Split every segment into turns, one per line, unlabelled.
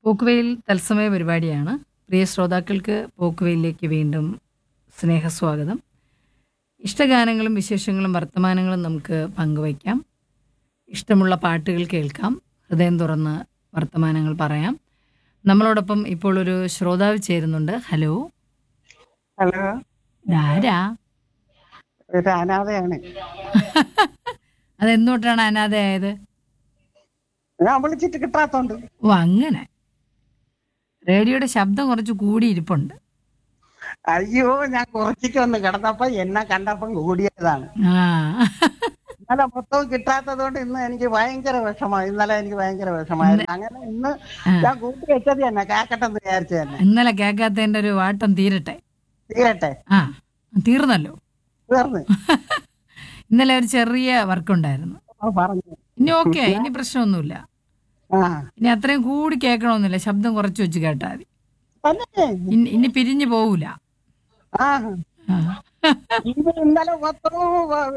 പോക്കുവെയിൽ തത്സമയ പരിപാടിയാണ് പ്രിയ ശ്രോതാക്കൾക്ക് പോക്കുവെയിലേക്ക് വീണ്ടും സ്നേഹസ്വാഗതം ഇഷ്ടഗാനങ്ങളും വിശേഷങ്ങളും വർത്തമാനങ്ങളും നമുക്ക് പങ്കുവയ്ക്കാം ഇഷ്ടമുള്ള പാട്ടുകൾ കേൾക്കാം ഹൃദയം തുറന്ന് വർത്തമാനങ്ങൾ പറയാം നമ്മളോടൊപ്പം ഇപ്പോൾ ഒരു ശ്രോതാവ് ചേരുന്നുണ്ട് ഹലോ
ഹലോ
ഇതാരാ
ഒരു അനാഥയാണ്
അതെന്നോട്ടാണ് അനാഥയായത്
ഞാൻ വിളിച്ചിട്ട് കിട്ടാത്തോണ്ട്
ഓ അങ്ങനെ റേഡിയോയുടെ ശബ്ദം കുറച്ച് കൂടിയിരിപ്പുണ്ട്
അയ്യോ ഞാൻ കുറച്ചിട്ട് വന്ന് കിടന്നപ്പോ എന്നെ കണ്ടപ്പം കൂടിയതാണ്
ആ
ഇന്നലെ മൊത്തവും കിട്ടാത്തത് കൊണ്ട് ഇന്ന് എനിക്ക് ഭയങ്കര വിഷമായി ഇന്നലെ എനിക്ക് ഭയങ്കര വിഷമായിരുന്നു അങ്ങനെ ഇന്ന് ഞാൻ കൂട്ടി വെച്ചത് തന്നെ കേക്കട്ടെന്ന് വിചാരിച്ചു തന്നെ
ഇന്നലെ കേൾക്കാത്തതിന്റെ ഒരു വാട്ടം തീരട്ടെ
തീരട്ടെ
ആ തീർന്നല്ലോ
തീർന്ന്
ഇന്നലെ ഒരു ചെറിയ വർക്കുണ്ടായിരുന്നു
ആ, പറഞ്ഞു
ഇനി ഓക്കെ ഇനി പ്രശ്നമൊന്നുമില്ല
ആ
ഇനി അത്രയും കൂടി കേൾക്കണമെന്നില്ല ശബ്ദം കുറച്ച് വെച്ച് കേട്ടാൽ മതി
തന്നെ
ഇനി- ഇനി പിരിഞ്ഞു പോവൂല
ആ
ആ.
ഇത് ഇന്നലെ മൊത്തവും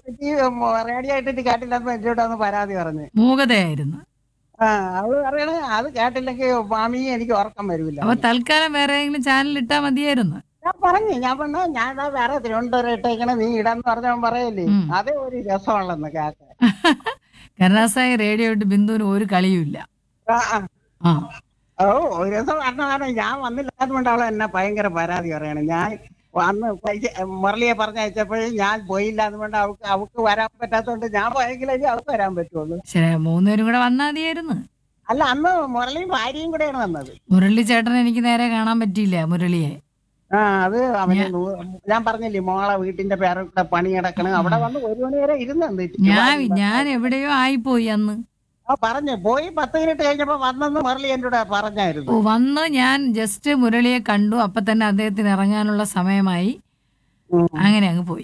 റേഡിയോ ആയിട്ടിട്ട് കേട്ടില്ലെന്ന് എന്നോട് ഒന്ന് പരാതി പറഞ്ഞു
മൂകതയായിരുന്നു
ആ അവള് പറയണേ അത് കേട്ടില്ലെങ്കിൽ മാമി എനിക്ക് ഉറക്കം വരൂല
അപ്പൊ തൽക്കാലം വേറെ ഏതെങ്കിലും ചാനൽ ഇട്ടാ മതിയായിരുന്നു
ഞാൻ പറഞ്ഞു ഞാൻ പറഞ്ഞു ഞാൻ ദാ വേറെ തിരുവനന്തപുരം ഇട്ടേക്കണ നീ ഇടാന്ന് പറഞ്ഞവൻ പറയല്ലേ
ഉം.
അതേ ഒരു രസമുള്ളെന്ന് കേൾക്കാൻ
കരുണാസായി റേഡിയോ ഇട്ട് ബിന്ദുവിന് ഒരു കളിയുമില്ല
ആ, ആ.
ആ
ഓ ഒരു ദിവസം പറഞ്ഞ കാരണം ഞാൻ വന്നില്ലാത്തതുകൊണ്ട് അവളെ എന്നെ ഭയങ്കര പരാതി പറയണം ഞാൻ അന്ന് പൈസ മുരളിയെ പറഞ്ഞയച്ചപ്പോഴേ ഞാൻ പോയില്ല അതുകൊണ്ട് അവൾക്ക് അവൾക്ക് വരാൻ പറ്റാത്തതുകൊണ്ട് ഞാൻ പോയെങ്കിലേ അവൾക്ക് വരാൻ പറ്റുള്ളൂ
ശരി മൂന്നുപേരും കൂടെ വന്നാ മതിയായിരുന്നു
അല്ല അന്ന് മുരളിയും ഭാര്യയും കൂടെയാണ് വന്നത്
മുരളി ചേട്ടൻ എനിക്ക് നേരെ കാണാൻ പറ്റിയില്ല മുരളിയെ
ആ അത് അവന് നൂ- ഞാൻ പറഞ്ഞില്ലേ മോളെ വീട്ടിന്റെ പേരൊക്കെ പണി കിടക്കണ് അവിടെ വന്ന് ഒരു മണി വരെ ഇരുന്നു
ഞാൻ ഞാൻ എവിടെയോ ആയിപ്പോയി അന്ന്
ആ പറഞ്ഞു പോയി പത്ത് മിനിറ്റ് കഴിഞ്ഞപ്പോ വന്നെന്ന് മുരളി എന്റെ കൂടെ പറഞ്ഞായിരുന്നു
ഓ, വന്ന് ഞാൻ ജസ്റ്റ് മുരളിയെ കണ്ടു അപ്പൊ തന്നെ അദ്ദേഹത്തിന് ഇറങ്ങാനുള്ള സമയമായി
ഉം.
അങ്ങനെ അങ്ങ് പോയി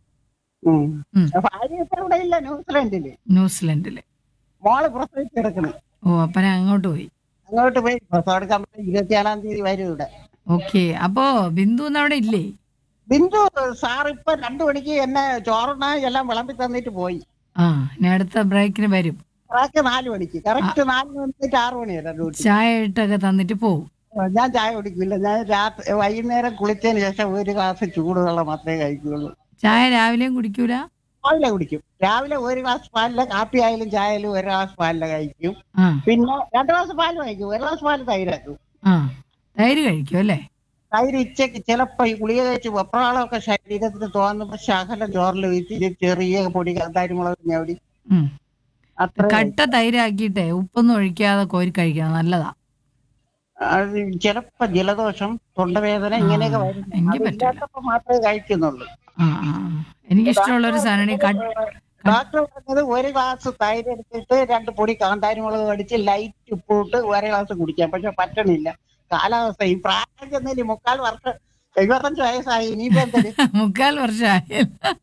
ഉം.
ഉം.
ഭാര്യ ഇപ്പൊ ഇവിടെ ഇല്ല ന്യൂസിലൻഡില്
ന്യൂസിലൻഡില്
മോള് പ്രസവിച്ച് കിടക്കണ്
ഓ അപ്പനെ അങ്ങോട്ട് പോയി
അങ്ങോട്ട് പോയി പ്രസവം എടുക്കാൻ പറ്റും ഇരുപത്തിയാറാം തീയതി വരും ഇവിടെ
ഓക്കെ അപ്പോ ബിന്ദു ഒന്നും അവിടെ ഇല്ലേ
ബിന്ദു സാർ ഇപ്പൊ രണ്ടു മണിക്ക് എന്നെ ചോറുണ്ണ എല്ലാം വിളമ്പി തന്നിട്ട് പോയി
ആ ഇനി അടുത്ത ബ്രേക്കിന് വരും
കറക്റ്റ് നാല് മണിക്ക് കറക്റ്റ് നാല് മണിക്ക് ആറ് മണി വരെ ഡ്യൂട്ടി
ചായ ഇട്ടൊക്കെ തന്നിട്ട് പോവും
ഞാൻ ചായ കുടിക്കില്ല ഞാൻ രാത്രി വൈകുന്നേരം കുളിച്ചതിന് ശേഷം ഒരു ഗ്ലാസ് ചൂടുവെള്ളം മാത്രമേ കഴിക്കുകയുള്ളൂ
ചായ രാവിലെയും കുടിക്കൂല
രാവിലെ കുടിക്കും രാവിലെ ഒരു ഗ്ലാസ് പാലിലെ കാപ്പി ആയാലും ചായ ആയാലും ഒരു ഗ്ലാസ് പാലിലെ കഴിക്കും
ആ
പിന്നെ രണ്ട് ഗ്ലാസ് പാല് കഴിക്കും ഒരു ഗ്ലാസ് പാല് തൈരാക്കും
ആ തൈര് കഴിക്കും അല്ലേ
തൈര് ഇച്ചക്ക് ചിലപ്പോ ഈ ഗുളിക കഴിച്ച് വെപ്രാളമൊക്കെ ശരീരത്തിന് തോന്നുമ്പോ ശകലം ചോറിൽ വീഴ്ത്തി ചെറിയ പൊടി തൈരുമുളക് ഞവടി
ഉം.
അത്ര
കട്ട തൈരാക്കിയിട്ടേ ഉപ്പൊന്നും ഒഴിക്കാതെ കോരി കഴിക്കണം നല്ലതാ
അത് ചിലപ്പോ ജലദോഷം തൊണ്ടവേദന ഇങ്ങനെയൊക്കെ വരും
എനിക്ക് പറ്റില്ല
അതില്ലാത്തപ്പോ മാത്രമേ കഴിക്കുന്നുള്ളൂ
ആ ആ ആ. എനിക്കിഷ്ടമുള്ള ഒരു സാധനം ഈ കട്ട്
ഡോക്ടർ പറഞ്ഞത് ഒരു ഗ്ലാസ് തൈര് എടുത്തിട്ട് രണ്ട് പൊടി കാന്താരിമുളക് അടിച്ച് ലൈറ്റ് ഉപ്പിട്ട് ഒരു ഗ്ലാസ് കുടിക്കാം പക്ഷെ പറ്റണില്ല കാലാവസ്ഥ ഈ പ്രായം ചെന്നില്ല മുക്കാൽ വർഷം എഴുപത്തഞ്ച് വയസ്സായി ഇനിയിപ്പോ എന്തൊരു
മുക്കാൽ വർഷമായി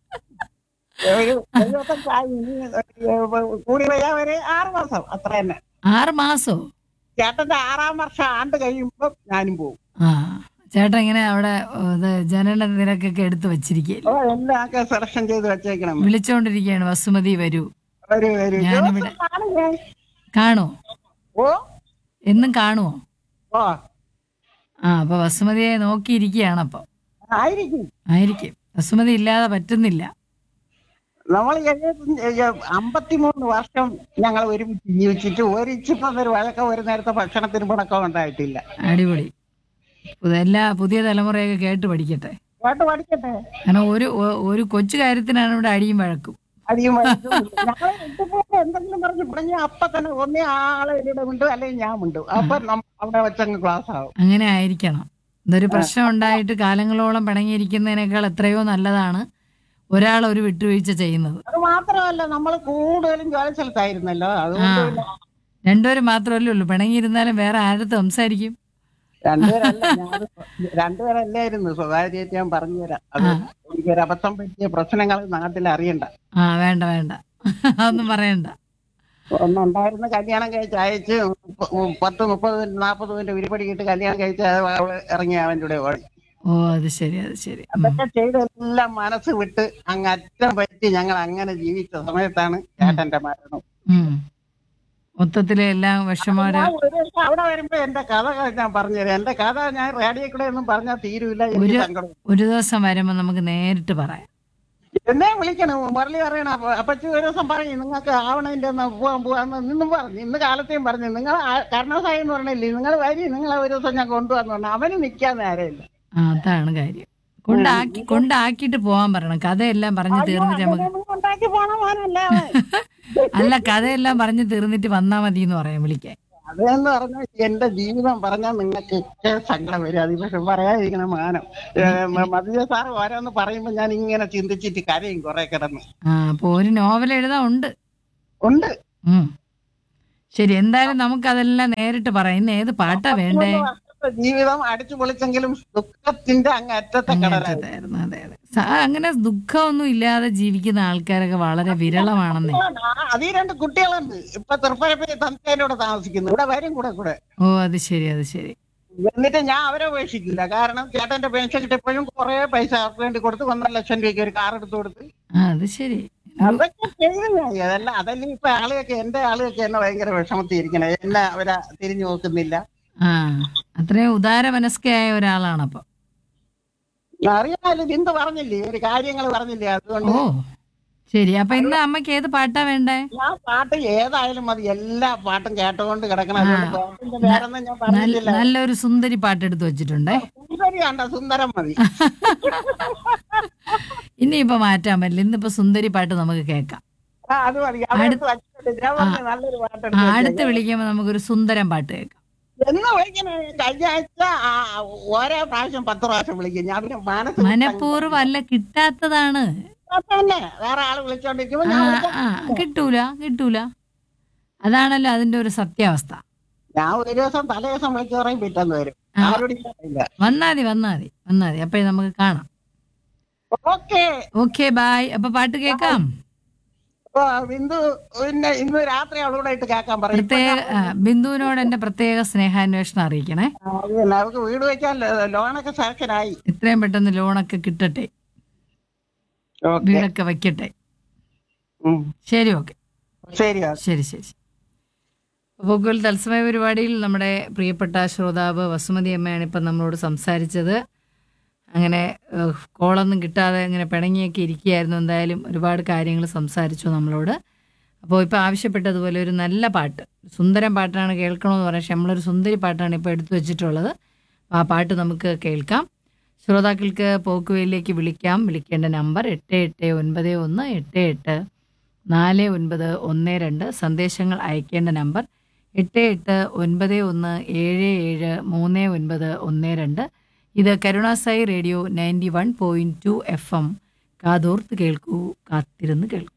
ഒരു എഴുപത്തഞ്ചായി ഇനി കൂടി വയ്യാ ഒരു ആറ് മാസം അത്ര തന്നെ
ആറ് മാസോ
ചേട്ടന്റെ ആറാം വർഷം ആണ്ട് കഴിയുമ്പോ ഞാനും പോകും
ആ ചേട്ടൻ ഇങ്ങനെ അവിടെ ഓ, ഇത് ജനന നിരക്കൊക്കെ എടുത്തു വെച്ചിരിക്കുകയല്ലേ
ഓ എല്ലാം ഒക്കെ സെലക്ഷൻ ചെയ്ത് വെച്ചേക്കണം
വിളിച്ചോണ്ടിരിക്കുകയാണ് വസുമതി വരൂ
ഒരു ഒരു
ഞാനിവിടെ-
ദിവസം കാണുമേ.
കാണോ
ഓ
എന്നും കാണുമോ
ഓ
ആ അപ്പൊ വസുമതിയെ നോക്കിയിരിക്കുകയാണ് അപ്പൊ
ആയിരിക്കും
ആയിരിക്കും വസുമതി ഇല്ലാതെ പറ്റുന്നില്ല
നമ്മൾ അമ്പത്തിമൂന്ന് വർഷം ഞങ്ങൾ ഒരുമിച്ച് ജീവിച്ചിട്ട് ഒരു ഇച്ചിപ്പം ഒരു വഴക്കം ഒരു നേരത്തെ ഭക്ഷണത്തിന് മുടക്കം ഉണ്ടായിട്ടില്ല
അടിപൊളി പുതിയ- എല്ലാ പുതിയ തലമുറയൊക്കെ കേട്ട് പഠിക്കട്ടെ
കേട്ട് പഠിക്കട്ടെ
കാരണം ഒരു ഒ- ഒരു കൊച്ചു കാര്യത്തിനാണ് ഇവിടെ അടിയും വഴക്കും
അധികം ഞങ്ങൾ ഇതുപോലെ എന്തെങ്കിലും പറഞ്ഞ് പറഞ്ഞ അപ്പൊ തന്നെ ഒന്നേ ആളെ ഇവിടെ ഉണ്ട് അല്ലെങ്കിൽ ഞാൻ ഉണ്ട് അപ്പൊ നമ്മ- അവിടെ വെച്ചങ്ങ് ക്ലാസ് ആവും
അങ്ങനെ ആയിരിക്കണം ഇതൊരു പ്രശ്നം ഉണ്ടായിട്ട് കാലങ്ങളോളം പിണങ്ങിയിരിക്കുന്നതിനേക്കാൾ എത്രയോ നല്ലതാണ് ഒരാൾ ഒരു വിട്ടുവീഴ്ച ചെയ്യുന്നത്
അത് മാത്രമല്ല നമ്മൾ കൂടുതലും ജോലി സ്ഥലത്തായിരുന്നല്ലോ അതുകൊണ്ട്
ആ.
പിന്നെ
രണ്ടുപേരും മാത്രമല്ലേ ഉള്ളൂ പിണങ്ങിയിരുന്നാലും വേറെ ആരടുത്ത് സംസാരിക്കും
രണ്ടുപേരല്ല ഞാൻ രണ്ടുപേരല്ലായിരുന്നു സ്വകാര്യമായിട്ട് ഞാൻ പറഞ്ഞുതരാം അത് എനിക്കൊരു അബദ്ധം പറ്റിയ പ്രശ്നങ്ങൾ നാട്ടിൽ അറിയണ്ട
ആ വേണ്ട വേണ്ട അതൊന്നും പറയണ്ട
ഒന്നുണ്ടായിരുന്ന കല്യാണം കഴിച്ച് അയച്ച് മുപ്പ- പത്ത് മുപ്പത് നാൽപ്പത് മിനിറ്റ് ഉരുപ്പടി കിട്ട് കല്യാണം കഴിച്ച് അത് അവള് ഇറങ്ങി അവൻ്റെ കൂടെ ഓടി
ഓ അത് ശരി അത് ശരി ഉം.
അതൊക്കെ ചെയ്ത് എല്ലാം മനസ്സ് വിട്ട് അങ്ങ് അറ്റം പറ്റി ഞങ്ങൾ അങ്ങനെ ജീവിച്ച സമയത്താണ് ചേട്ടന്റെ മരണം
ഉം. മൊത്തത്തിലെ എല്ലാം വിഷമോര
ഞാൻ ഒരു ദിവസം അവിടെ വരുമ്പോ എന്റെ കഥ ഞാൻ പറഞ്ഞുതരാം എന്റെ കഥ ഞാൻ റേഡിയോ കൂടെ ഒന്നും പറഞ്ഞാൽ തീരൂല എനിക്ക്
ഒരു-
സങ്കടം
ഒരു ദിവസം വരുമ്പോൾ നമുക്ക് നേരിട്ട് പറയാം
എന്നെ വിളിക്കണം മുരളി പറയണ അപ്പൊ അപ്പച്ചി ഒരു ദിവസം പറയും നിങ്ങൾക്ക് ആവണതിന്റെ ഒന്ന് പോവാൻ പോവാന്ന് ഇന്നും പറഞ്ഞു ഇന്ന് കാലത്തെയും പറഞ്ഞു നിങ്ങൾ കർണസായി എന്ന് പറഞ്ഞില്ലേ നിങ്ങൾ വരി നിങ്ങളെ ഒരു ദിവസം ഞാൻ കൊണ്ടുവന്നു പറഞ്ഞു അവന് നിൽക്കാൻ നേരമില്ല
ആ അതാണ് കാര്യം കൊണ്ടാക്കി കൊണ്ടാക്കിയിട്ട് പോകാൻ പറയണം കഥയെല്ലാം പറഞ്ഞു തീർന്നിട്ട് നമുക്ക്
അതൊന്നും ഉണ്ടാക്കി പോണ മോനല്ല അവൻ.
അല്ല കഥയെല്ലാം പറഞ്ഞു തീർന്നിട്ട് വന്നാ മതി എന്ന് പറയാം വിളിക്കാൻ
അതെന്ന് പറഞ്ഞാൽ എന്റെ ജീവിതം പറഞ്ഞാൽ നിങ്ങൾക്ക് സങ്കടം വരും അത് പക്ഷെ പറയാതിരിക്കണം മാനം മതിയ സാർ ഓരോന്ന് പറയുമ്പോ ഞാൻ ഇങ്ങനെ ചിന്തിച്ചിട്ട് കരയും കുറെ കിടന്ന്
ആ അപ്പൊ ഒരു നോവൽ എഴുതാൻ ഉണ്ട്
ഉണ്ട്
ഉം. ശരി എന്തായാലും നമുക്കതെല്ലാം നേരിട്ട് പറയാം ഇന്ന് ഏത് പാട്ടാ വേണ്ടേ
പത്തിമൂന്ന് വർഷത്തെ ജീവിതം അടിച്ചു പൊളിച്ചെങ്കിലും ദുഃഖത്തിന്റെ അങ്ങ് അറ്റത്തെ കടലായി
അങ്ങനത്തേതായിരുന്നു അതെ അതെ സ- അങ്ങനെ ദുഃഖമൊന്നും ഇല്ലാതെ ജീവിക്കുന്ന ആൾക്കാരൊക്കെ വളരെ വിരളമാണെന്നേ
അതീ രണ്ട് കുട്ടികളുണ്ട് ഇപ്പൊ തൃപ്പരപ്പി തന്തേനോട് താമസിക്കുന്നു ഇവിടെ വരും കൂടെ കൂടെ
ഓ അത് ശരി അത് ശരി
എന്നിട്ട് ഞാൻ അവരെ ഉപേക്ഷിക്കില്ല കാരണം ചേട്ടന്റെ പെൻഷൻ കിട്ടിയപ്പോഴും കുറെ പൈസ അവർക്ക് വേണ്ടി കൊടുത്ത് ഒന്നര ലക്ഷം രൂപയ്ക്ക് ഒരു കാർ എടുത്തു കൊടുത്ത്
ആ അത് ശരി
അതൊക്കെ ചെയ്യുന്നതായി അതല്ല അതല്ല ഇപ്പൊ ആളുകൾക്ക് എന്റെ ആളുകൾക്ക് എന്നെ ഭയങ്കര വിഷമത്തിൽ ഇരിക്കണേ എന്നെ അവരെ തിരിഞ്ഞു നോക്കുന്നില്ല
ആ അത്രയും ഉദാര മനസ്കയായ ഒരാളാണ് അപ്പൊ
അറിയാമല്ലോ ബിന്ദു പറഞ്ഞില്ലേ ഒരു കാര്യങ്ങൾ പറഞ്ഞില്ലേ അതുകൊണ്ട്
ഓ ശരി അപ്പൊ ഇന്ന് അമ്മയ്ക്ക് ഏത് പാട്ടാ വേണ്ടേ
ഞാൻ പാട്ട് ഏതായാലും മതി എല്ലാ പാട്ടും കേട്ടുകൊണ്ട് കിടക്കണം അതുകൊണ്ട് പാട്ടിന്റെ പേരൊന്നും ഞാൻ
നല്ല-
പറഞ്ഞില്ല
നല്ലൊരു സുന്ദരി പാട്ട് എടുത്ത് വെച്ചിട്ടുണ്ടേ
സുന്ദരി കണ്ട സുന്ദരം മതി
ഇനിയിപ്പോ മാറ്റാൻ പറ്റില്ല ഇന്നിപ്പോ സുന്ദരി പാട്ട് നമുക്ക് കേൾക്കാം
ആ അത് മതി അതെടുത്ത് വച്ചിട്ടുണ്ട് ഞാൻ പറഞ്ഞു നല്ലൊരു
ആ,
പാട്ടെടുത്ത്
അടുത്ത് വിളിക്കുമ്പോ നമുക്കൊരു സുന്ദരം പാട്ട് കേൾക്കാം
എന്ന് വിളിക്കണേ കഴിഞ്ഞ ആഴ്ച ആ, ഓരോ പ്രാവശ്യം പത്ത് പ്രാവശ്യം വിളിക്കും ഞാൻ പിന്നെ മനസ്സ്
മനഃപൂർവ്വം അല്ല കിട്ടാത്തതാണ്
തന്നെ വേറെ ആള് വിളിച്ചോണ്ടിരിക്കുമ്പോ
ആ
ഞാൻ വിളിച്ച-
ആ കിട്ടൂല കിട്ടൂല അതാണല്ലോ അതിന്റെ ഒരു സത്യാവസ്ഥ
ഞാൻ ഒരു ദിവസം തലേ ദിവസം വിളിച്ചു പറയും പിറ്റേന്ന് വരും
ആ.
ആരോടും ഇല്ല
വന്നാതി വന്നാതി വന്നാതി അപ്പൊ നമുക്ക് കാണാം
ഓക്കെ
ഓക്കെ ബായ് അപ്പൊ പാട്ട് കേൾക്കാം
ബിന്ദു പിന്നെ ഇന്ന് രാത്രി അവളോട് ആയിട്ട് കേൾക്കാൻ പറയും ഇപ്പൊ
പ്രത്യേക ആ, ബിന്ദുവിനോട് എന്റെ പ്രത്യേക സ്നേഹാന്വേഷണം അറിയിക്കണേ
ആ, അത് തന്നെ. അവർക്ക് വീട് വെക്കാൻ ലോ- ലോണൊക്കെ സാക്ഷനായി
എത്രയും പെട്ടെന്ന് ലോണൊക്കെ കിട്ടട്ടെ
ഓക്കെ
വീടൊക്കെ വെക്കട്ടെ ശരി ഓക്കെ
ശരി
ശരി ശരി പോക്കുവൽ തത്സമയ പരിപാടിയിൽ നമ്മുടെ പ്രിയപ്പെട്ട ശ്രോതാവ് വസുമതി അമ്മയാണ് ഇപ്പം നമ്മളോട് സംസാരിച്ചത് അങ്ങനെ ഏഹ്, കോളൊന്നും കിട്ടാതെ ഇങ്ങനെ പിണങ്ങിയൊക്കെ ഇരിക്കുകയായിരുന്നു എന്തായാലും ഒരുപാട് കാര്യങ്ങൾ സംസാരിച്ചു നമ്മളോട് അപ്പോൾ ഇപ്പോൾ ആവശ്യപ്പെട്ടതുപോലെ ഒരു നല്ല പാട്ട് സുന്ദരം പാട്ടാണ് കേൾക്കണമെന്ന് പറയാം പക്ഷെ നമ്മളൊരു സുന്ദരി പാട്ടാണ് ഇപ്പോൾ എടുത്തു വെച്ചിട്ടുള്ളത് അപ്പോൾ ആ പാട്ട് നമുക്ക് കേൾക്കാം ശ്രോതാക്കൾക്ക് പോക്കുവയിലേക്ക് വിളിക്കാം വിളിക്കേണ്ട നമ്പർ എട്ട് എട്ട് ഒൻപത് ഒന്ന് എട്ട് എട്ട് നാല് ഒൻപത് ഒന്ന് രണ്ട് സന്ദേശങ്ങൾ അയക്കേണ്ട നമ്പർ എട്ട് എട്ട് ഒൻപത് ഒന്ന് ഏഴ് ഏഴ് മൂന്ന് ഒൻപത് ഒന്ന് രണ്ട് ഇത് Karunasai radio ninety one point two F M കാതോർത്ത് കേൾക്കൂ കാത്തിരുന്ന് കേൾക്കൂ